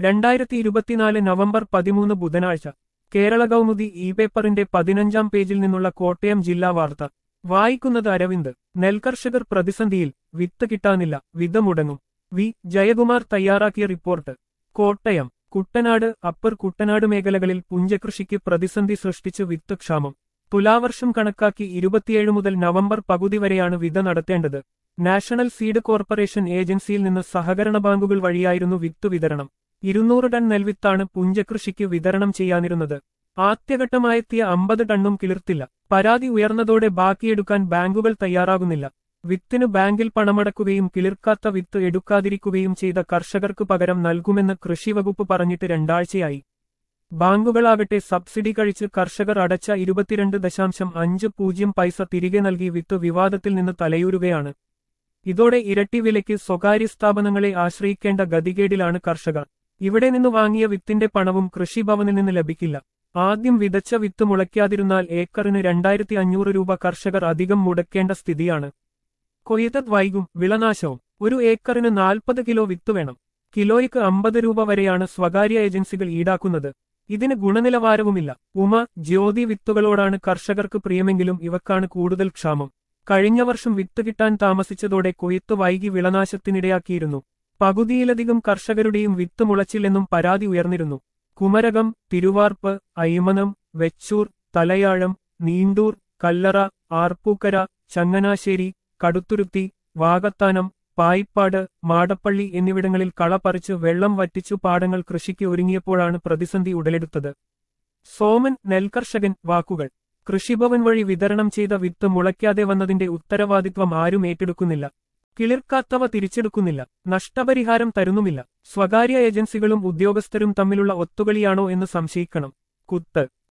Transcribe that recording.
രണ്ടായിരത്തി ഇരുപത്തിനാല് നവംബർ പതിമൂന്ന് ബുധനാഴ്ച കേരള കൗമുദി ഇ പേപ്പറിന്റെ പതിനഞ്ചാം പേജിൽ നിന്നുള്ള കോട്ടയം ജില്ലാ വാർത്ത വായിക്കുന്നത് അരവിന്ദ് നെൽകർഷകർ പ്രതിസന്ധിയിൽ വിത്ത് കിട്ടാനില്ല വിത മുടങ്ങും വി ജയകുമാർ തയ്യാറാക്കിയ റിപ്പോർട്ട് കോട്ടയം കുട്ടനാട് അപ്പർ കുട്ടനാട് മേഖലകളിൽ പുഞ്ചകൃഷിക്ക് പ്രതിസന്ധി സൃഷ്ടിച്ച് വിത്ത് ക്ഷാമം തുലാവർഷം കണക്കാക്കി ഇരുപത്തിയേഴ് മുതൽ നവംബർ പകുതി വരെയാണ് വിത നടത്തേണ്ടത് നാഷണൽ സീഡ് കോർപ്പറേഷൻ ഏജൻസിയിൽ നിന്ന് സഹകരണ ബാങ്കുകൾ വഴിയായിരുന്നു വിത്ത് വിതരണം ഇരുന്നൂറ് ടൺ നെൽവിത്താണ് പുഞ്ചകൃഷിക്ക് വിതരണം ചെയ്യാനിരുന്നത് ആദ്യഘട്ടമായെത്തിയ അമ്പത് ടണ്ണും കിളിർത്തില്ല പരാതി ഉയർന്നതോടെ ബാക്കിയെടുക്കാൻ ബാങ്കുകൾ തയ്യാറാകുന്നില്ല വിത്തിന് ബാങ്കിൽ പണമടക്കുകയും കിളിർക്കാത്ത വിത്ത് എടുക്കാതിരിക്കുകയും ചെയ്ത കർഷകർക്ക് പകരം നൽകുമെന്ന് കൃഷിവകുപ്പ് പറഞ്ഞിട്ട് രണ്ടാഴ്ചയായി ബാങ്കുകളാകട്ടെ സബ്സിഡി കഴിച്ച് കർഷകർ അടച്ച ഇരുപത്തിരണ്ട് ദശാംശം അഞ്ച് പൂജ്യം പൈസ തിരികെ നൽകി വിത്ത് വിവാദത്തിൽ നിന്ന് തലയൂരുകയാണ് ഇതോടെ ഇരട്ടി വിലയ്ക്ക് സ്വകാര്യ സ്ഥാപനങ്ങളെ ആശ്രയിക്കേണ്ട ഗതികേടിലാണ് കർഷകർ ഇവിടെ നിന്ന് വാങ്ങിയ വിത്തിന്റെ പണവും കൃഷിഭവനിൽ നിന്ന് ലഭിക്കില്ല ആദ്യം വിതച്ച വിത്ത് മുളയ്ക്കാതിരുന്നാൽ ഏക്കറിന് രണ്ടായിരത്തി അഞ്ഞൂറ് രൂപ കർഷകർ അധികം മുടക്കേണ്ട സ്ഥിതിയാണ് കൊയ്തത് വൈകും വിളനാശവും ഒരു ഏക്കറിന് നാൽപ്പത് കിലോ വിത്ത് വേണം കിലോയ്ക്ക് അമ്പത് രൂപ വരെയാണ് സ്വകാര്യ ഏജൻസികൾ ഈടാക്കുന്നത് ഇതിന് ഗുണനിലവാരവുമില്ല ഉമ ജ്യോതി വിത്തുകളോടാണ് കർഷകർക്ക് പ്രിയമെങ്കിലും ഇവക്കാണ് കൂടുതൽ ക്ഷാമം കഴിഞ്ഞ വർഷം വിത്ത് കിട്ടാൻ താമസിച്ചതോടെ കൊയ്ത്ത് വൈകി വിളനാശത്തിനിടയാക്കിയിരുന്നു പകുതിയിലധികം കർഷകരുടെയും വിത്ത് മുളച്ചില്ലെന്നും പരാതി ഉയർന്നിരുന്നു കുമരകം തിരുവാർപ്പ് അയ്മനം വെച്ചൂർ തലയാഴം നീണ്ടൂർ കല്ലറ ആർപ്പൂക്കര ചങ്ങനാശ്ശേരി കടുത്തുരുത്തി വാകത്താനം പായിപ്പാട് മാടപ്പള്ളി എന്നിവിടങ്ങളിൽ കള പറിച്ച് വെള്ളം വറ്റിച്ചു പാടങ്ങൾ കൃഷിക്ക് ഒരുങ്ങിയപ്പോഴാണ് പ്രതിസന്ധി ഉടലെടുത്തത് സോമൻ നെൽകർഷകൻ വാക്കുകൾ കൃഷിഭവൻ വഴി വിതരണം ചെയ്ത വിത്ത് മുളയ്ക്കാതെ വന്നതിന്റെ ഉത്തരവാദിത്വം ആരും ഏറ്റെടുക്കുന്നില്ല കിളിർക്കാത്തവ തിരിച്ചെടുക്കുന്നില്ല നഷ്ടപരിഹാരം തരുന്നുമില്ല സ്വകാര്യ ഏജൻസികളും ഉദ്യോഗസ്ഥരും തമ്മിലുള്ള ഒത്തുകളിയാണോ എന്ന് സംശയിക്കണം കുത്ത്